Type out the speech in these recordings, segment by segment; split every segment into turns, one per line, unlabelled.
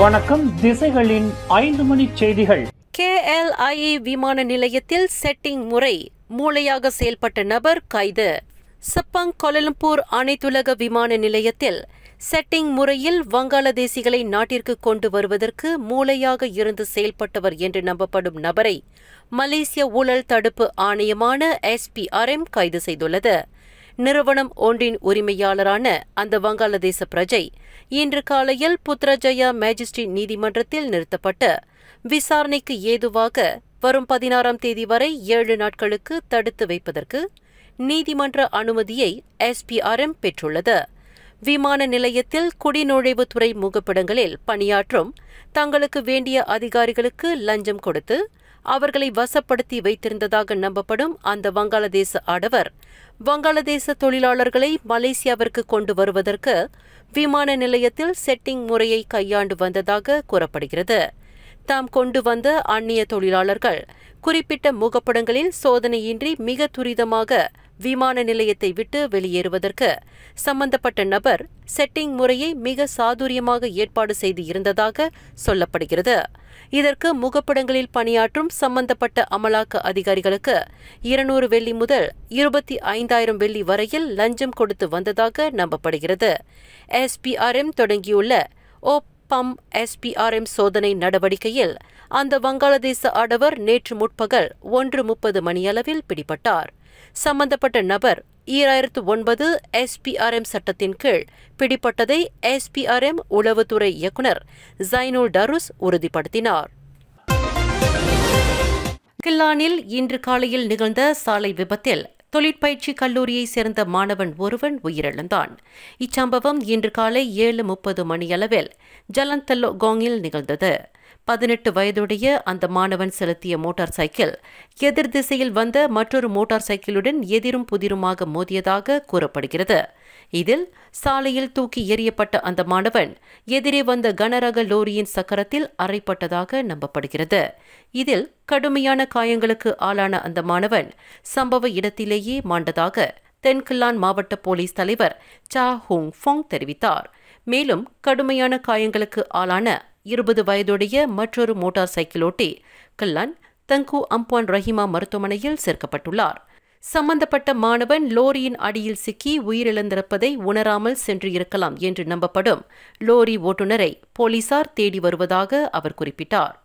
வணக்கம் திசைகளின் ஐந்து மணி செய்திகள்
கேஎல்ஐஏ விமான நிலையத்தில் செட்டிங் முறை மூளையாக செயல்பட்ட நபர் கைது சப்பாங் கோலலம்பூர் அனைத்துலக விமான நிலையத்தில் செட்டிங் முறையில் வங்காளதேசிகளை நாட்டிற்கு கொண்டு வருவதற்கு மூளையாக இருந்து செயல்பட்டவர் என்று நம்பப்படும் நபரை மலேசிய ஊழல் தடுப்பு ஆணையமான எஸ்பிஆர்எம் கைது செய்துள்ளது நிறுவனம் ஒன்றின் உரிமையாளரான அந்த வங்காளதேச பிரஜை இன்று காலையில் புத்ரஜயா மேஜிஸ்ட்ரேட் நீதிமன்றத்தில் நிறுத்தப்பட்டு விசாரணைக்கு ஏதுவாக வரும் பதினாறாம் தேதி வரை ஏழு நாட்களுக்கு தடுத்து வைப்பதற்கு நீதிமன்ற அனுமதியை எஸ்பிஆர்எம் பெற்றுள்ளது விமான நிலையத்தில் குடிநுழைவுத்துறை முகப்பிடங்களில் பணியாற்றும் தங்களுக்கு வேண்டிய அதிகாரிகளுக்கு லஞ்சம் கொடுத்து அவர்களை வசப்படுத்தி வைத்திருந்ததாக நம்பப்படும் அந்த வங்காளதேச ஆடவர் வங்காளதேச தொழிலாளர்களை மலேசியாவிற்கு கொண்டு வருவதற்கு விமான நிலையத்தில் செட்டிங் முறையை கையாண்டு வந்ததாக கூறப்படுகிறது தாம் கொண்டு வந்த அந்நிய தொழிலாளர்கள் குறிப்பிட்ட முகப்படங்களில் சோதனையின்றி மிக துரிதமாக விமான நிலையத்தை விட்டு வெளியேறுவதற்கு சம்பந்தப்பட்ட நபர் செட்டிங் முறையை மிக சாதுரியமாக ஏற்பாடு செய்து இருந்ததாக சொல்லப்படுகிறது இதற்கு முகப்படங்களில் பணியாற்றும் சம்பந்தப்பட்ட அமலாக்க அதிகாரிகளுக்கு இருநூறு வெள்ளி முதல் இருபத்தி ஐந்தாயிரம் வெள்ளி வரையில் லஞ்சம் கொடுத்து வந்ததாக நம்பப்படுகிறது எஸ்பிஆர்எம் தொடங்கியுள்ள ஓ பம் எஸ்பிஆர்எம் சோதனை நடவடிக்கையில் அந்த வங்காளதேச ஆடவர் நேற்று முற்பகல் ஒன்று முப்பது மணியளவில் பிடிபட்டார் சம்பந்தப்பட்ட நபர் ஈராயிரத்து ஒன்பது எஸ்பிஆர்எம் சட்டத்தின் கீழ் பிடிப்பட்டதை எஸ்பிஆர்எம் உளவுத்துறை இயக்குநர் ஜைனுல் டருஸ் உறுதிப்படுத்தினார் கில்லானில் இன்று காலையில் நிகழ்ந்த சாலை விபத்தில் தொழிற்பயிற்சி கல்லூரியைச் சேர்ந்த மாணவன் ஒருவன் உயிரிழந்தான் இச்சம்பவம் இன்று காலை ஏழு முப்பது மணியளவில் ஜலந்தல்லோ கோங்கில் நிகழ்ந்தது பதினெட்டு வயதுடைய அந்த மாணவன் செலுத்திய மோட்டார் சைக்கிள் எதிர் திசையில் வந்த மற்றொரு மோட்டார் சைக்கிளுடன் எதிரும் புதிருமாக மோதியதாக கூறப்படுகிறது இதில் சாலையில் தூக்கி எறியப்பட்ட அந்த மாணவன் எதிரே வந்த கனரக லோரியின் சக்கரத்தில் அறைப்பட்டதாக நம்பப்படுகிறது இதில் கடுமையான காயங்களுக்கு ஆளான அந்த மாணவன் சம்பவ இடத்திலேயே மாண்டதாக தென்கில்லான் மாவட்ட போலீஸ் தலைவர் சா ஹுங் ஃபோங் தெரிவித்தார் மேலும் கடுமையான காயங்களுக்கு ஆளான இருபது வயதுடைய மற்றொரு மோட்டார் சைக்கிளோட்டி கில்லான் தங்கு அம்பான் ரஹிமா மருத்துவமனையில் சேர்க்கப்பட்டுள்ளார் சம்பந்தப்பட்ட மாணவன் லோரியின் அடியில் சிக்கி உயிரிழந்திருப்பதை உணராமல் சென்று இருக்கலாம் என்று நம்பப்படும் லோரி ஓட்டுநரை போலீசார் தேடி வருவதாக அவர் குறிப்பிட்டார்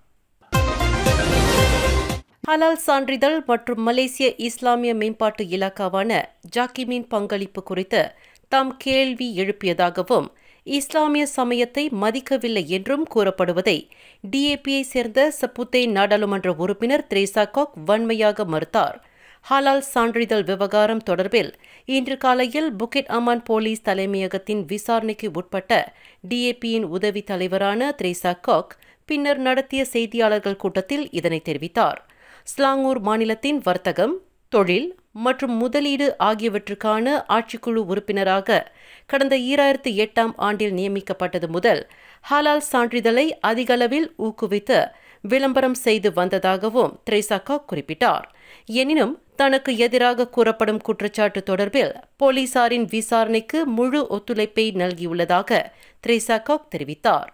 ஹலால் சான்றிதழ் மற்றும் மலேசிய இஸ்லாமிய மேம்பாட்டு இலாக்காவான ஜாக்கிமின் பங்களிப்பு குறித்து தாம் கேள்வி எழுப்பியதாகவும் இஸ்லாமிய சமயத்தை மதிக்கவில்லை என்றும் கூறப்படுவதை டிஏபியை சேர்ந்த சப்புத்தே நாடாளுமன்ற உறுப்பினர் திரேசா காக் வன்மையாக மறுத்தார் ஹலால் சான்றிதழ் விவகாரம் தொடர்பில் இன்று காலையில் புக்கிட் அமான் போலீஸ் தலைமையகத்தின் விசாரணைக்கு உட்பட்ட டிஏபியின் உதவி தலைவரான திரேசா காக் பின்னர் நடத்திய செய்தியாளர்கள் கூட்டத்தில் இதனை தெரிவித்தார் ஸ்லாங்கூர் மாநிலத்தின் வர்த்தகம் தொழில் மற்றும் முதலீடு ஆகியவற்றுக்கான ஆட்சிக்குழு உறுப்பினராக கடந்த ஈராயிரத்து எட்டாம் ஆண்டில் நியமிக்கப்பட்டது முதல் ஹலால் சான்றிதழை அதிகளவில் ஊக்குவித்து விளம்பரம் செய்து வந்ததாகவும் திரேசாக்கா குறிப்பிட்டார் எனினும் தனக்கு எதிராக கூறப்படும் குற்றச்சாட்டு தொடர்பில் போலீசாரின் விசாரணைக்கு முழு ஒத்துழைப்பை நல்கியுள்ளதாக திரேசாகாக் தெரிவித்தார்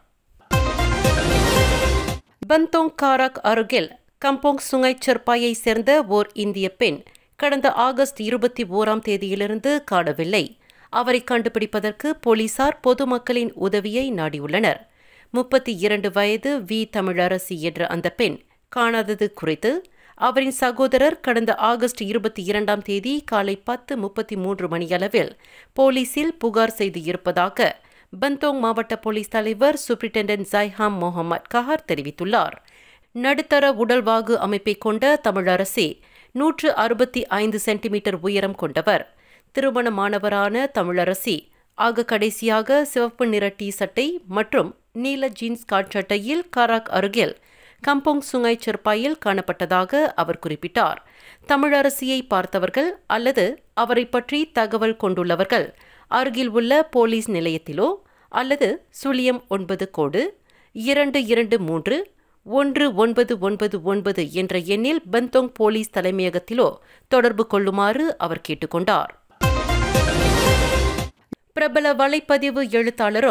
பந்தோங் காராக் அருகில் கம்போங் சுங்கை செர்பாயை சேர்ந்த ஓர் இந்திய பெண் கடந்த ஆகஸ்ட் இருபத்தி ஓராம் தேதியிலிருந்து காணவில்லை அவரை கண்டுபிடிப்பதற்கு போலீசார் பொதுமக்களின் உதவியை நாடியுள்ளனர் முப்பத்தி இரண்டு வயது வி தமிழரசி என்ற அந்த பெண் காணாதது குறித்து அவரின் சகோதரர் கடந்த ஆகஸ்ட் இருபத்தி இரண்டாம் தேதி காலை பத்து முப்பத்தி மூன்று மணியளவில் போலீசில் புகார் செய்து இருப்பதாக பந்தோங் மாவட்ட போலீஸ் தலைவர் சூப்பரிண்டென்டென்ட் ஜைஹாம் முகமது கஹார் தெரிவித்துள்ளார் நடுத்தர உடல்வாகு அமைப்பை கொண்ட தமிழரசி நூற்று அறுபத்தி ஐந்து சென்டிமீட்டர் உயரம் கொண்டவர் திருமணமானவரான தமிழரசி ஆக கடைசியாக சிவப்பு நிற டி சட்டை மற்றும் நீல ஜீன்ஸ் காட்சட்டையில் கராக் அருகில் கம்போங் சுங்கை செர்பாயில் காணப்பட்டதாக அவர் குறிப்பிட்டார் தமிழரசியை பார்த்தவர்கள் அல்லது அவரை பற்றி தகவல் கொண்டுள்ளவர்கள் அருகில் உள்ள போலீஸ் நிலையத்திலோ அல்லது சுழியம் ஒன்பது கோடு இரண்டு இரண்டு மூன்று ஒன்று ஒன்பது ஒன்பது ஒன்பது என்ற எண்ணில் பந்தோங் போலீஸ் தலைமையகத்திலோ தொடர்பு கொள்ளுமாறு அவர் கேட்டுக்கொண்டார் பிரபல வலைப்பதிவு எழுத்தாளரும்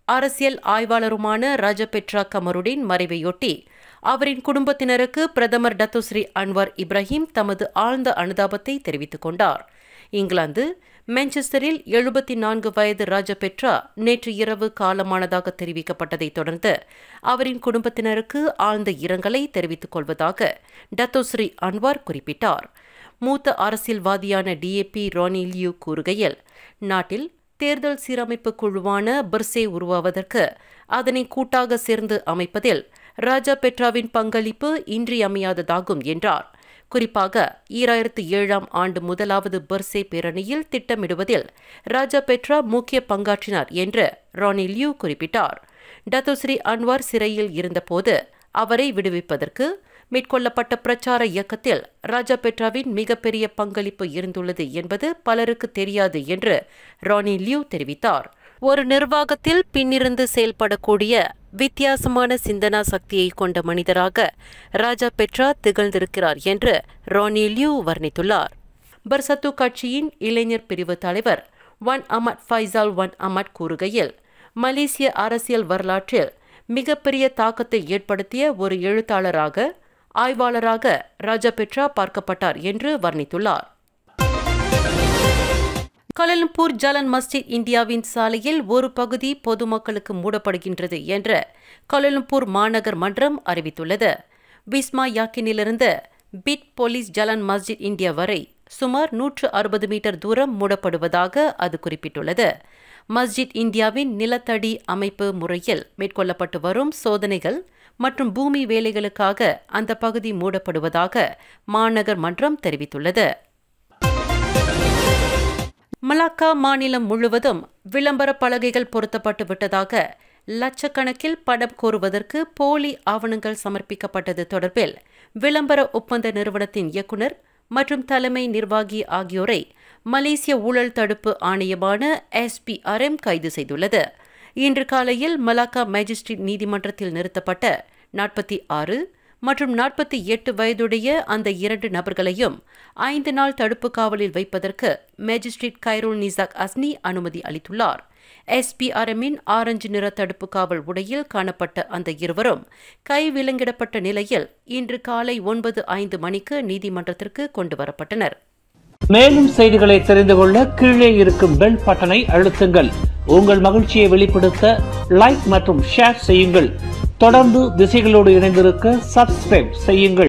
அரசியல் ஆய்வாளருமான ராஜபெட்ரா கமருடின் மறைவையொட்டி அவரின் குடும்பத்தினருக்கு பிரதமர் டத்துஸ்ரீ அன்வார் இப்ராஹிம் தமது ஆழ்ந்த அனுதாபத்தை தெரிவித்துக் கொண்டார் இங்கிலாந்து மான்செஸ்டரில் எழுபத்தி நான்கு வயது ராஜபெட்ரா நேற்று இரவு காலமானதாக தெரிவிக்கப்பட்டதைத் தொடர்ந்து அவரின் குடும்பத்தினருக்கு ஆழ்ந்த இரங்கலை தெரிவித்துக் கொள்வதாக டத்தோஸ்ரீ அன்வார் குறிப்பிட்டார் மூத்த அரசியல்வாதியான டிஏபி ரானி லியூ கூறுகையில் நாட்டில் தேர்தல் சீரமைப்பு குழுவான பிர்சே உருவாவதற்கு அதனை கூட்டாக சேர்ந்து அமைப்பதில் ராஜா பெட்ராவின் பங்களிப்பு இன்றியமையாததாகும் என்றார் குறிப்பாக ஈராயிரத்து ஏழாம் ஆண்டு முதலாவது பர்சே பேரணியில் திட்டமிடுவதில் ராஜா பெட்ரா முக்கிய பங்காற்றினார் என்று ரானி லியூ குறிப்பிட்டார் டத்துஸ்ரீ அன்வார் சிறையில் இருந்தபோது அவரை விடுவிப்பதற்கு மேற்கொள்ளப்பட்ட பிரச்சார இயக்கத்தில் ராஜா பெட்ராவின் மிகப்பெரிய பங்களிப்பு இருந்துள்ளது என்பது பலருக்கு தெரியாது என்று ரானி லியூ தெரிவித்தார் ஒரு நிர்வாகத்தில் பின்னிருந்து செயல்படக்கூடிய வித்தியாசமான சிந்தனா சக்தியை கொண்ட மனிதராக ராஜா பெட்ரா திகழ்ந்திருக்கிறார் என்று ரானி லியூ வர்ணித்துள்ளார் பர்சத்து கட்சியின் இளைஞர் பிரிவு தலைவர் Wan Ahmad Faisal Wan Ahmad கூறுகையில் மலேசிய அரசியல் வரலாற்றில் மிகப்பெரிய தாக்கத்தை ஏற்படுத்திய ஒரு எழுத்தாளராக ஆய்வாளராக ராஜபெட்ரா பார்க்கப்பட்டார் என்று வர்ணித்துள்ளார் கோலலம்பூர் ஜலன் மஸ்ஜித் இந்தியாவின் சாலையில் ஒரு பகுதி பொதுமக்களுக்கு மூடப்படுகின்றது என்று கோலலம்பூர் மாநகர் மன்றம் அறிவித்துள்ளது விஸ்மா யாக்கினிலிருந்து பிட் போலீஸ் ஜலன் மஸ்ஜித் இந்தியா வரை சுமார் நூற்று அறுபது மீட்டர் தூரம் மூடப்படுவதாக அது குறிப்பிட்டுள்ளது மஸ்ஜித் இந்தியாவின் நிலத்தடி அமைப்பு முறையில் மேற்கொள்ளப்பட்டு வரும் சோதனைகள் மற்றும் பூமி வேலைகளுக்காக அந்த பகுதி மூடப்படுவதாக மாநகர் மன்றம் தெரிவித்துள்ளது மலாக்கா மாநிலம் முழுவதும் விளம்பர பலகைகள் பொருத்தப்பட்டு விட்டதாக லட்சக்கணக்கில் பணம் கோருவதற்கு போலி ஆவணங்கள் சமர்ப்பிக்கப்பட்டது தொடர்பில் விளம்பர ஒப்பந்த நிறுவனத்தின் இயக்குநர் மற்றும் தலைமை நிர்வாகி ஆகியோரை மலேசிய ஊழல் தடுப்பு ஆணையமான எஸ்பிஆர்எம் கைது செய்துள்ளது இன்று காலையில் மலாக்கா மேஜிஸ்ட்ரேட் நீதிமன்றத்தில் நிறுத்தப்பட்ட நாற்பத்தி ஆறு மற்றும் நாற்பத்தி எட்டு வயதுடைய அந்த இரண்டு நபர்களையும் ஐந்து நாள் தடுப்பு காவலில் வைப்பதற்கு மேஜிஸ்ட்ரேட் கைரோல் நிசாக் அஸ்னி அனுமதி அளித்துள்ளார் எஸ்பிஆர்எம்மின் ஆரஞ்சு நிற தடுப்பு காவல் உடையில் காணப்பட்ட அந்த இருவரும் கை விலங்கிடப்பட்ட நிலையில் இன்று காலை ஒன்பது ஐந்து மணிக்கு நீதிமன்றத்திற்கு கொண்டு வரப்பட்டனர்
மேலும் செய்திகளை தெரிந்து கொள்ள கீழே இருக்கும் பெல் பட்டனை அழுத்துங்கள் உங்கள் மகிழ்ச்சியை வெளிப்படுத்த லைக் மற்றும் ஷேர் செய்யுங்கள் தொடர்ந்து திசைகளோடு இணைந்திருக்க சப்ஸ்கிரைப் செய்யுங்கள்